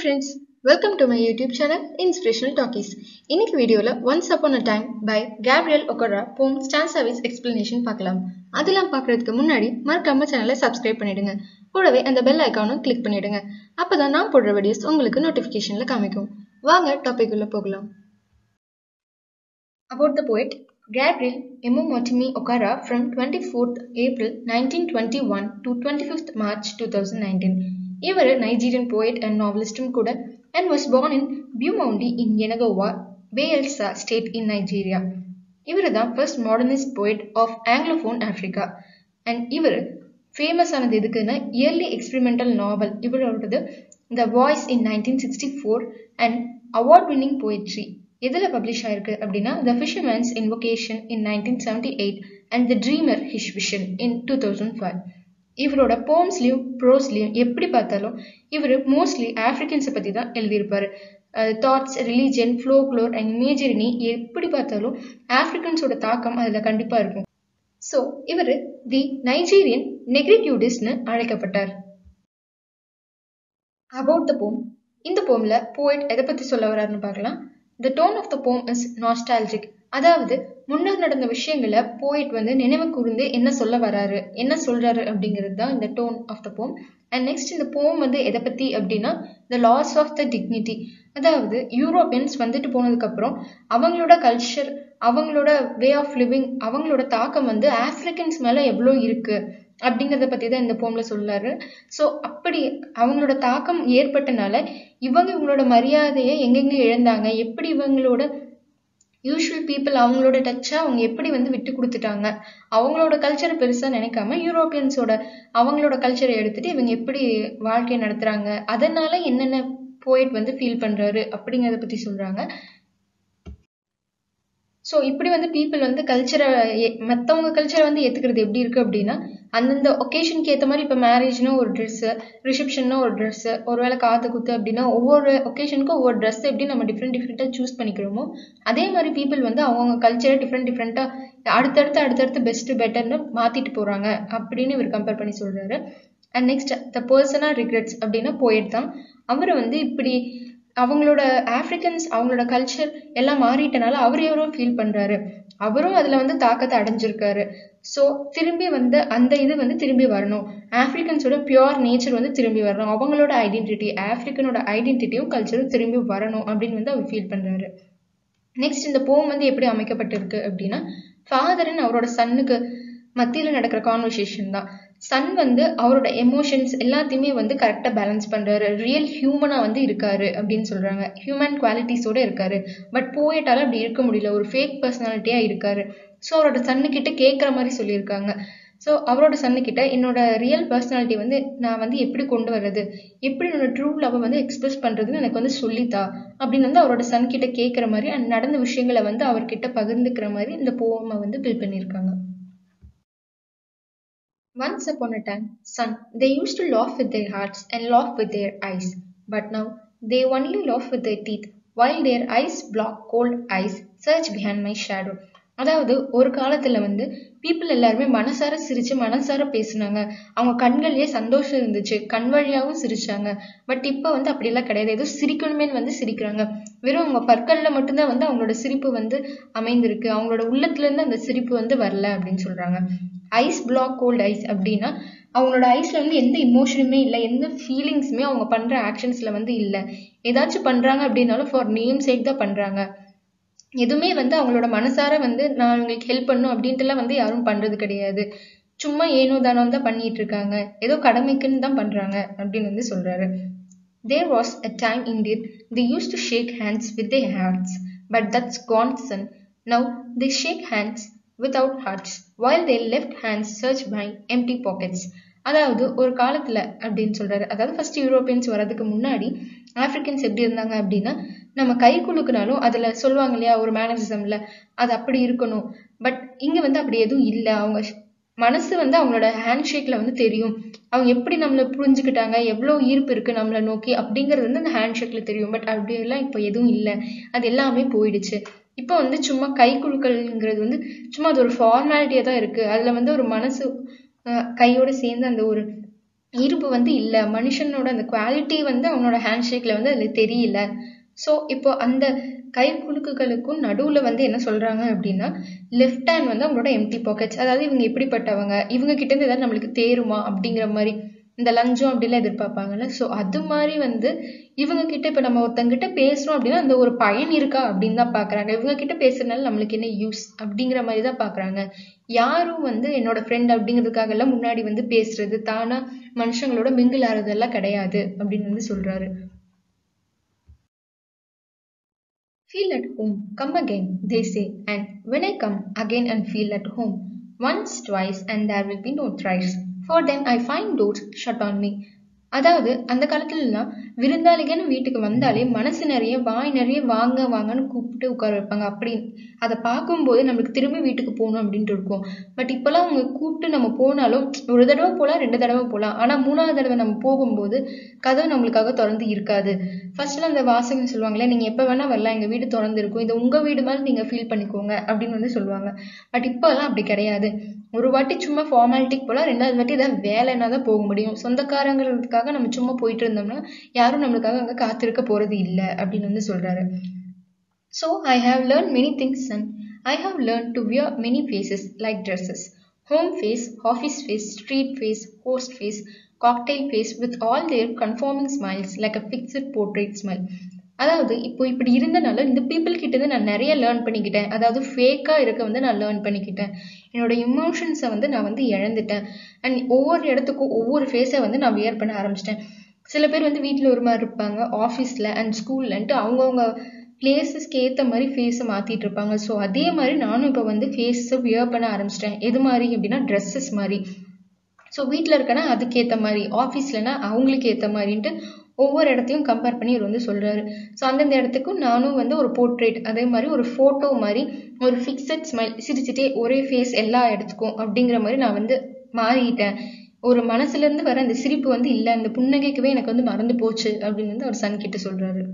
Friends welcome to my YouTube channel inspirational talkies இன்னைக்கு வீடியோவில் once upon a time by Gabriel Okara poem stand service explanation பார்க்கலாம் அதெல்லாம் பார்க்கறதுக்கு முன்னாடி மறக்காம சேனலை சப்ஸ்கிரைப் பண்ணிடுங்க கூடவே அந்த பெல் ஐக்கானும் கிளிக் பண்ணிடுங்க அப்பதான் நான் போடுற வீடியோஸ் உங்களுக்கு நோட்டிஃபிகேஷனில் காமிக்கும் வாங்க டாபிக் உள்ள போகலாம் About the poet Gabriel Emomotimi Okara from 24th April 1921 to 25th March 2019. இவர் நைஜீரியன் போயட் அண்ட் நாவலிஸ்டும் கூட and was born in Bumoundi in Enekowa Bayelsa state in Nigeria இவர் தான் first modernist poet of Anglophone Africa and இவர் famous ஆனது எதுக்குன்னா early experimental novel இவரோடது the voice in nineteen sixty four and award winning poetry எதில் publish ஆயிருக்கு அப்படின்னா the fisherman's invocation in nineteen seventy eight and the dreamer his vision in two thousand five இவரோட போம்ஸ்லையும் ப்ரோஸ்லையும் எப்படி பார்த்தாலும் இவர் மோஸ்ட்லி ஆஃப்ரிக்கன்ஸை பற்றி தான் எழுதியிருப்பார் thoughts religion folklore and imagery எப்படி பார்த்தாலும் ஆஃப்ரிக்கன்ஸோட தாக்கம் அதில் கண்டிப்பாக இருக்கும் ஸோ இவர் தி நைஜீரியன் நெக்ரிட்யூடிஸ்னு அழைக்கப்பட்டார் அபவுட் த போம் இந்த போம்ல போயிட் எதை பற்றி சொல்ல வர்றாருன்னு பார்க்கலாம் த டோன் ஆஃப் த போம் இஸ் நாஸ்டாலஜிக் அதாவது முன்னர் நடந்த விஷயங்களை போயிட் வந்து நினைவு கூர்ந்து என்ன சொல்ல வராரு என்ன சொல்றாரு அப்படிங்கிறது தான் இந்த டோன் ஆஃப் த போம் அண்ட் நெக்ஸ்ட் இந்த போம் வந்து எதை பத்தி அப்படின்னா the loss of the dignity அதாவது யூரோப்பியன்ஸ் வந்துட்டு போனதுக்கு அப்புறம் அவங்களோட கல்ச்சர் அவங்களோட வே ஆஃப் லிவிங் அவங்களோட தாக்கம் வந்து ஆப்பிரிக்கன்ஸ் மேல எவ்வளோ இருக்கு அப்படிங்கிறத பத்தி தான் இந்த போம்ல சொல்லாரு ஸோ அப்படி அவங்களோட தாக்கம் ஏற்பட்டனால இவங்க இவங்களோட மரியாதையை எங்கெங்க இழந்தாங்க எப்படி இவங்களோட யூஸ்வல் பீப்புள் அவங்களோட டச்சை அவங்க எப்படி வந்து விட்டு கொடுத்துட்டாங்க அவங்களோட கல்ச்சரை பெருசாக நினைக்காம யூரோப்பியன்ஸோட அவங்களோட கல்ச்சரை எடுத்துட்டு இவங்க எப்படி வாழ்க்கையை நடத்துறாங்க அதனால என்னென்ன போயிட் வந்து ஃபீல் பண்றாரு அப்படிங்கிறத பத்தி சொல்றாங்க ஸோ இப்படி வந்து பீப்புள் வந்து கல்ச்சரை மற்றவங்க கல்ச்சரை வந்து ஏற்றுக்கிறது எப்படி இருக்கு அப்படின்னா அந்தந்த ஒகேஷனுக்கு ஏற்ற மாதிரி இப்போ மேரேஜ்னா ஒரு ட்ரெஸ்ஸு ரிசப்ஷன்னா ஒரு ட்ரெஸ்ஸு ஒருவேளை காது குத்து அப்படின்னா ஒவ்வொரு ஒகேஷனுக்கும் ஒவ்வொரு ட்ரெஸ் எப்படி நம்ம டிஃப்ரெண்ட் டிஃப்ரெண்ட்டாக சூஸ் பண்ணிக்கிறோமோ அதே மாதிரி பீப்புள் வந்து அவங்கவுங்க கல்ச்சரை டிஃப்ரெண்ட் டிஃப்ரெண்ட்டாக அடுத்தடுத்து அடுத்தடுத்து பெஸ்ட்டு பெட்டர்னு மாற்றிட்டு போகிறாங்க அப்படின்னு இவர் கம்பேர் பண்ணி சொல்கிறாரு அண்ட் நெக்ஸ்ட் த பர்சனாக ரிக்ரெட்ஸ் அப்படின்னா போயிட் தான் அவர் வந்து இப்படி அவங்களோட ஆஃப்ரிக்கன்ஸ் அவங்களோட கல்ச்சர் எல்லாம் மாறிட்டனால அவர் எவரும் ஃபீல் பண்ணுறாரு அவரும் அதில் வந்து தாக்கத்தை அடைஞ்சிருக்காரு ஸோ திரும்பி வந்து அந்த இது வந்து திரும்பி வரணும் ஆஃப்ரிக்கன்ஸோட பியோர் நேச்சர் வந்து திரும்பி வரணும் அவங்களோட ஐடென்டிட்டி ஆஃப்ரிக்கனோட ஐடென்டிட்டியும் கல்ச்சரும் திரும்பி வரணும் அப்படின்னு வந்து அவர் ஃபீல் பண்ணுறாரு நெக்ஸ்ட் இந்த போம் வந்து எப்படி அமைக்கப்பட்டிருக்கு அப்படின்னா ஃபாதரன் அவரோட சன்னுக்கு மத்தியில் நடக்கிற கான்வர்சேஷன் தான் சன் வந்து அவரோட எமோஷன்ஸ் எல்லாத்தையுமே வந்து கரெக்டாக பேலன்ஸ் பண்ணுறாரு ரியல் ஹியூமனாக வந்து இருக்காரு அப்படின்னு சொல்கிறாங்க ஹியூமன் குவாலிட்டிஸோட இருக்காரு பட் போயிட்டால அப்படி இருக்க முடியல ஒரு ஃபேக் பர்சனாலிட்டியாக இருக்காரு ஸோ அவரோட சன்னுக்கிட்ட கேட்குற மாதிரி சொல்லியிருக்காங்க ஸோ அவரோட சன்னுக்கிட்ட என்னோட ரியல் பர்சனாலிட்டி வந்து நான் வந்து எப்படி கொண்டு வர்றது எப்படி என்னோட ட்ரூ லவ்வை வந்து எக்ஸ்பிரஸ் பண்ணுறதுன்னு எனக்கு வந்து சொல்லித்தா அப்படின்னு வந்து அவரோட சன் கிட்ட கேட்குற மாதிரி அண்ட் நடந்த விஷயங்களை வந்து அவர்கிட்ட பகிர்ந்துக்கிற மாதிரி இந்த போமை வந்து பில் பண்ணியிருக்காங்க Once upon a time, son, they used to laugh with their hearts and laugh with their eyes. But now, they only laugh with their teeth, while their eyes block cold eyes search behind my shadow. அதாவது ஒரு காலத்துல வந்து people எல்லாருமே மனசார சிரிச்சு மனசார பேசினாங்க அவங்க கண்கள்லயே சந்தோஷம் இருந்துச்சு கண் வழியாவும் சிரிச்சாங்க பட் இப்ப வந்து அப்படியெல்லாம் கிடையாது ஏதோ சிரிக்கணுமேனு வந்து சிரிக்கிறாங்க வெறும் அவங்க பற்கள்ல மட்டும்தான் வந்து அவங்களோட சிரிப்பு வந்து அமைந்திருக்கு அவங்களோட உள்ளத்துல இருந்து அந்த சிரிப்பு வந்து வரல அப்படின்னு சொல்றாங்க ஐஸ் பிளாக் கோல்ட் ஐஸ் அப்படின்னா அவங்களோட ஐஸ்ல வந்து எந்த இமோஷனுமே இல்லை எந்த ஃபீலிங்ஸுமே அவங்க பண்ற ஆக்ஷன்ஸ்ல வந்து இல்லை ஏதாச்சும் பண்றாங்க அப்படின்னாலும் ஃபார் நேம் சேக் தான் பண்றாங்க எதுவுமே வந்து அவங்களோட மனசார வந்து நான் உங்களுக்கு ஹெல்ப் பண்ணும் அப்படின்ட்டுலாம் வந்து யாரும் பண்றது கிடையாது சும்மா ஏனோ தானோ தான் பண்ணிட்டு இருக்காங்க ஏதோ கடமைக்குன்னு தான் பண்றாங்க அப்படின்னு வந்து சொல்றாரு there was a time Indian the use to shake hands with they hands but that's gone son now the shake hands without hearts while they left hands search by empty pockets அதாவது ஒரு காலத்துல அப்படின்னு சொல்றாரு அதாவது first Europeans வர்றதுக்கு முன்னாடி Africans எப்படி இருந்தாங்க அப்படின்னா நம்ம கை குலுக்குனாலும் அதுல சொல்லுவாங்க இல்லையா ஒரு மேனரிசம்ல அது அப்படி இருக்கணும் பட் இங்க வந்து அப்படி எதுவும் இல்லை அவங்க மனசு வந்து அவங்களோட ஹேண்ட் ஷேக்ல வந்து தெரியும் அவங்க எப்படி நம்மளை புரிஞ்சுக்கிட்டாங்க எவ்வளோ ஈர்ப்பு இருக்கு நம்மளை நோக்கி அப்படிங்கிறது வந்து அந்த ஹேண்ட் ஷேக்ல தெரியும் பட் அப்படியெல்லாம் இப்போ எதுவும் இல்லை அது எல்லாமே போயிடுச்சு இப்போ வந்து சும்மா கை குலுக்கல்ங்கிறது வந்து சும்மா அது ஒரு ஃபார்மாலிட்டியாக தான் இருக்கு அதுல வந்து ஒரு மனசு கையோட சேர்ந்து அந்த ஒரு ஈர்ப்பு வந்து இல்லை மனுஷனோட அந்த குவாலிட்டி வந்து அவனோட ஹேண்ட் ஷேக்கில் வந்து அதில் தெரியல ஸோ இப்போ அந்த கை குலுக்குகளுக்கும் நடுவில் வந்து என்ன சொல்கிறாங்க அப்படின்னா லெஃப்ட் ஹேண்ட் வந்து அவங்களோட எம்டி பாக்கெட்ஸ் அதாவது இவங்க எப்படிப்பட்டவங்க இவங்க கிட்டேருந்து ஏதாவது நம்மளுக்கு தேருமா அப்படிங்கிற மாதிரி இந்த லஞ்சம் அப்படிலாம் எதிர்பார்ப்பாங்கல்ல ஸோ அது மாதிரி வந்து இவங்க கிட்ட இப்போ நம்ம ஒருத்தங்கிட்ட பேசுகிறோம் அப்படின்னா அந்த ஒரு பயன் இருக்கா அப்படின்னு தான் பார்க்குறாங்க இவங்க கிட்ட பேசுறதுனால நம்மளுக்கு என்ன யூஸ் அப்படிங்கிற மாதிரி தான் பார்க்குறாங்க யாரும் வந்து என்னோட ஃப்ரெண்ட் அப்படிங்கிறதுக்காக எல்லாம் முன்னாடி வந்து பேசுறது தானா மனுஷங்களோட மிங்கிள் ஆறதெல்லாம் கிடையாது அப்படின்னு வந்து சொல்றாரு Feel at home, come again, they say, and when I come again and feel at home, once, twice, and there will be no thrice, for then I find doors shut on me. அதாவது அந்த காலத்துலலாம் விருந்தாளிகன்னு வீட்டுக்கு வந்தாலே மனசு நிறைய வாய் நிறைய வாங்க வாங்கன்னு கூப்பிட்டு உட்கார வைப்பாங்க அப்படி அதை பார்க்கும்போது நம்மளுக்கு திரும்பி வீட்டுக்கு போகணும் அப்படின்ட்டு இருக்கும் பட் இப்போல்லாம் அவங்க கூப்பிட்டு நம்ம போனாலும் ஒரு தடவை போகலாம் ரெண்டு தடவை போகலாம் ஆனால் மூணாவது தடவை நம்ம போகும்போது கதவு நம்மளுக்காக திறந்து இருக்காது ஃபர்ஸ்ட்லாம் அந்த வாசகம் சொல்லுவாங்களே நீங்கள் எப்போ வேணால் வரலாம் எங்கள் வீடு திறந்து இருக்கும் இது உங்கள் வீடு மாதிரி நீங்கள் ஃபீல் பண்ணிக்கோங்க அப்படின்னு வந்து சொல்லுவாங்க பட் இப்போல்லாம் அப்படி கிடையாது ஒரு வாட்டி சும்மா ஃபார்மாலிட்டிக்கு போகலாம் ரெண்டாவது வாட்டி ஏதாவது வேலைன்னா தான் போக முடியும் சொந்தக்காரங்கிறதுக்காக நம்ம சும்மா போயிட்டு இருந்தோம்னா யாரும் நம்மளுக்காக அங்கே காத்திருக்க போகிறது இல்லை அப்படின்னு வந்து சொல்கிறாரு so I have learn many things and I have learn to wear many faces like dresses home face office face street face host face cocktail face with all their conforming smiles like a fixed portrait smile அதாவது இப்போ இப்படி இருந்தனால இந்த people கிட்ட இருந்து நான் நிறைய learn பண்ணிக்கிட்டேன் அதாவது ஃபேக்காக இருக்க வந்து நான் லேர்ன் பண்ணிக்கிட்டேன் என்னோட இமோஷன்ஸை வந்து நான் வந்து இழந்துட்டேன் அண்ட் ஒவ்வொரு இடத்துக்கும் ஒவ்வொரு ஃபேஸை வந்து நான் வியர் பண்ண ஆரம்பிச்சிட்டேன் சில பேர் வந்து வீட்டில் ஒரு மாதிரி இருப்பாங்க ஆஃபீஸில் அண்ட் ஸ்கூல்லன்ட்டு அவங்கவுங்க பிளேசஸ்க்கு ஏற்ற மாதிரி ஃபேஸை மாற்றிட்டு இருப்பாங்க ஸோ அதே மாதிரி நானும் இப்போ வந்து ஃபேஸை வியர் பண்ண ஆரம்பிச்சிட்டேன் எது மாதிரி அப்படின்னா ட்ரெஸ்ஸஸ் மாதிரி ஸோ வீட்டில் இருக்கனா அதுக்கேற்ற மாதிரி ஆஃபீஸ்லனா அவங்களுக்கு ஏற்ற மாதிரின்ட்டு ஒவ்வொரு இடத்தையும் கம்பேர் பண்ணி இவர் வந்து சொல்கிறாரு ஸோ அந்தந்த இடத்துக்கும் நானும் வந்து ஒரு போர்ட்ரேட் அதே மாதிரி ஒரு ஃபோட்டோ மாதிரி ஒரு ஃபிக்ஸட் ஸ்மைல் சிரிச்சிட்டே ஒரே ஃபேஸ் எல்லா இடத்துக்கும் அப்படிங்கிற மாதிரி நான் வந்து மாறிட்டேன் ஒரு மனசுலேருந்து வர அந்த சிரிப்பு வந்து இல்லை அந்த புன்னகைக்கவே எனக்கு வந்து மறந்து போச்சு அப்படின்னு வந்து அவர் சன் கிட்ட சொல்கிறாரு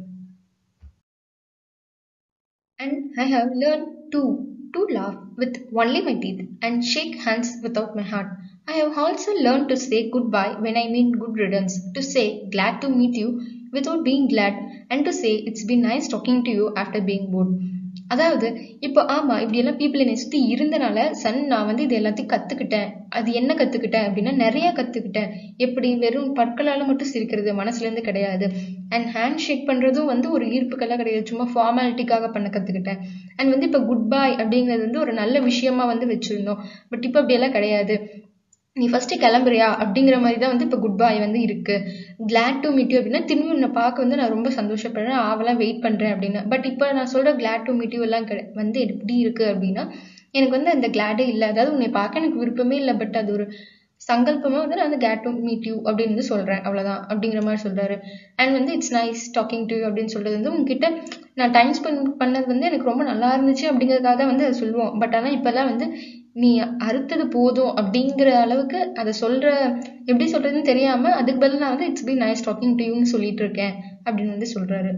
And I have learned too to laugh with only my teeth and shake hands without my heart. I have also learned to say goodbye when I mean good riddance, to say glad to meet you without being glad, and to say it's been nice talking to you after being bored. அதாவது இப்போ ஆமா இப்படி எல்லாம் people என்னை சுற்றி இருந்தனால Sun நான் வந்து இது எல்லாத்தையும் கத்துக்கிட்டேன் அது என்ன கத்துக்கிட்டேன் அப்படின்னா நிறைய கத்துக்கிட்டேன் எப்படி வெறும் பற்களால மட்டும் சிரிக்கிறது மனசுல இருந்து கிடையாது அண்ட் ஹேண்ட் ஷேக் பண்றதும் வந்து ஒரு ஈர்ப்புக்கெல்லாம் கிடையாது சும்மா ஃபார்மாலிட்டிக்காக பண்ண கத்துக்கிட்டேன் அண்ட் வந்து இப்போ குட் பை அப்படிங்கிறது வந்து ஒரு நல்ல விஷயமா வந்து வச்சிருந்தோம் பட் இப்போ அப்படியெல்லாம் கிடையாது நீ ஃபர்ஸ்ட் கிளம்புறியா அப்படிங்கிற மாதிரி தான் வந்து இப்போ குட் பாய் வந்து இருக்கு கிளாட் டு மீட் யூ அப்படின்னா திரும்பி உன்னை பார்க்க வந்து நான் ரொம்ப சந்தோஷப்படுறேன் ஆவெல்லாம் வெயிட் பண்றேன் அப்படின்னு பட் இப்போ நான் சொல்ற கிளாட் டு மீட் யூ எல்லாம் கிடை வந்து எப்படி இருக்கு அப்படின்னா எனக்கு வந்து அந்த கிளாடே இல்லை அதாவது உன்னை பார்க்க எனக்கு விருப்பமே இல்லை பட் அது ஒரு சங்கல்பமாக வந்து நான் வந்து கேட் டு மீட் யூ அப்படின்னு வந்து சொல்கிறேன் அவ்வளோதான் அப்படிங்கிற மாதிரி சொல்கிறாரு அண்ட் வந்து இட்ஸ் நைஸ் டாக்கிங் டு அப்படின்னு சொல்கிறது வந்து உங்ககிட்ட நான் டைம் ஸ்பெண்ட் பண்ணது வந்து எனக்கு ரொம்ப நல்லா இருந்துச்சு அப்படிங்கிறதுக்காக தான் வந்து அதை சொல்லுவோம் பட் ஆனால் இப்போல்லாம் வந்து நீ அறுத்தது போதும் அப்படிங்கிற அளவுக்கு அதை சொல்கிற எப்படி சொல்கிறதுன்னு தெரியாமல் அதுக்கு பதில் நான் வந்து it's be nice talking to யூன்னு சொல்லிட்டு இருக்கேன் அப்படின்னு வந்து சொல்கிறாரு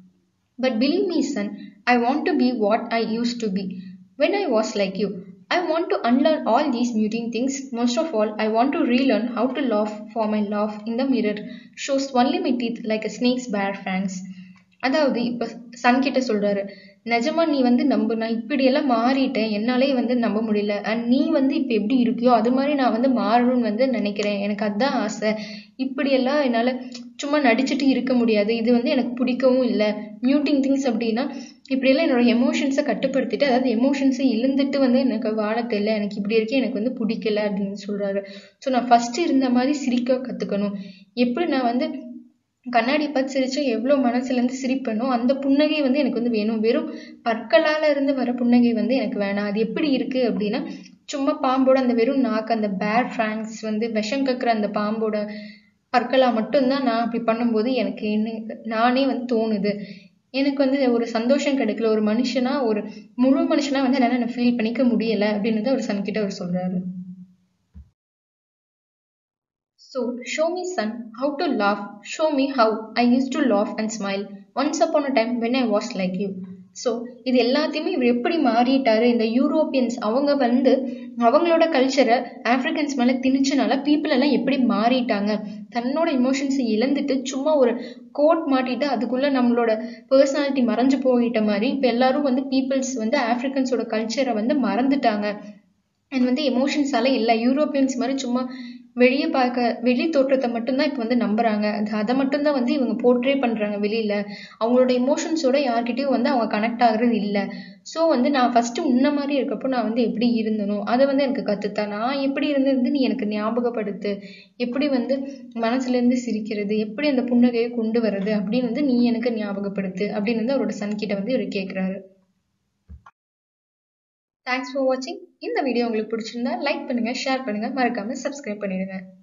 but believe me son I want to be what I use to be when I was like you I want to unlearn all these muting things. Most of all, I want to relearn how to laugh for my laugh in the mirror shows only my teeth like a snake's bare fangs. அதாவது இப்போ Sun கிட்ட சொல்றாரு நிஜமா நீ வந்து நம்ப நான் இப்படியெல்லாம் மாறிட்டேன் என்னாலே வந்து நம்ப முடியல அண்ட் நீ வந்து இப்போ எப்படி இருக்கியோ அது மாதிரி நான் வந்து மாறணும்னு வந்து நினைக்கிறேன் எனக்கு அதுதான் ஆசை இப்படியெல்லாம் என்னால் சும்மா நடிச்சுட்டு இருக்க முடியாது இது வந்து எனக்கு பிடிக்கவும் இல்லை மியூட்டிங் திங்ஸ் அப்படின்னா இப்படியெல்லாம் என்னோட எமோஷன்ஸை கட்டுப்படுத்திட்டு அதாவது எமோஷன்ஸை இழுந்துட்டு வந்து எனக்கு வாழ தெரியல எனக்கு இப்படி இருக்கே எனக்கு வந்து பிடிக்கல அப்படின்னு சொல்றாரு ஸோ நான் ஃபர்ஸ்ட் இருந்த மாதிரி சிரிக்க கற்றுக்கணும் எப்படி நான் வந்து கண்ணாடி பார்த்து சிரிச்சா எவ்வளோ மனசுலேருந்து சிரிப்பனோ அந்த புன்னகை வந்து எனக்கு வந்து வேணும் வெறும் பற்களால் இருந்து வர புன்னகை வந்து எனக்கு வேணாம் அது எப்படி இருக்கு அப்படின்னா சும்மா பாம்போட அந்த வெறும் நாக்கு அந்த பேர் ஃப்ராங்க்ஸ் வந்து விஷம் கக்குற அந்த பாம்போட பற்களா மட்டும்தான் நான் அப்படி பண்ணும்போது எனக்கு என்ன நானே வந்து தோணுது எனக்கு வந்து ஒரு சந்தோஷம் கிடைக்கல ஒரு மனுஷனா ஒரு முழு மனுஷனா வந்து என்னால் நான் ஃபீல் பண்ணிக்க முடியல அப்படின்னு வந்து அவர் சன்கிட்ட அவர் சொல்றாரு So, show me, son, how to laugh. Show me how I used to laugh and smile once upon a time when I was like you. So இது எல்லாத்தையுமே இவர் எப்படி மாறிட்டாரு இந்த யூரோப்பியன்ஸ் அவங்க வந்து அவங்களோட கல்ச்சரை ஆப்பிரிக்கன்ஸ் மேலே திணிச்சனால பீப்புள் எல்லாம் எப்படி மாறிட்டாங்க தன்னோட இமோஷன்ஸை இழந்துட்டு சும்மா ஒரு கோட் மாட்டிட்டு அதுக்குள்ள நம்மளோட பர்சனாலிட்டி மறைஞ்சு போயிட்ட மாதிரி இப்போ எல்லாரும் வந்து பீப்புள்ஸ் வந்து ஆப்பிரிக்கன்ஸோட கல்ச்சரை வந்து மறந்துட்டாங்க அண்ட் வந்து எமோஷன்ஸால இல்லை யூரோப்பியன்ஸ் மாதிரி சும்மா வெளியே பார்க்க வெளி தோற்றத்தை மட்டும்தான் இப்போ வந்து நம்புறாங்க அது அதை மட்டும்தான் வந்து இவங்க போர்ட்ரே பண்றாங்க வெளியில அவங்களோட எமோஷன்ஸோட யார்கிட்டயும் வந்து அவங்க கனெக்ட் ஆகுறது இல்லை ஸோ வந்து நான் ஃபர்ஸ்ட் முன்ன மாதிரி இருக்கப்போ நான் வந்து எப்படி இருந்தனோ அதை வந்து எனக்கு கத்துத்தா நான் எப்படி இருந்திருந்து நீ எனக்கு ஞாபகப்படுத்து எப்படி வந்து மனசுல இருந்து சிரிக்கிறது எப்படி அந்த புன்னகையை கொண்டு வர்றது அப்படின்னு வந்து நீ எனக்கு ஞாபகப்படுத்து அப்படின்னு வந்து அவரோட சன் கிட்ட வந்து இவர் கேட்குறாரு தேங்க்ஸ் ஃபார் வாட்சிங் இந்த வீடியோ உங்களுக்கு பிடிச்சிருந்தா லைக் பண்ணுங்க ஷேர் பண்ணுங்க மறக்காம சப்ஸ்கிரைப் பண்ணிடுங்க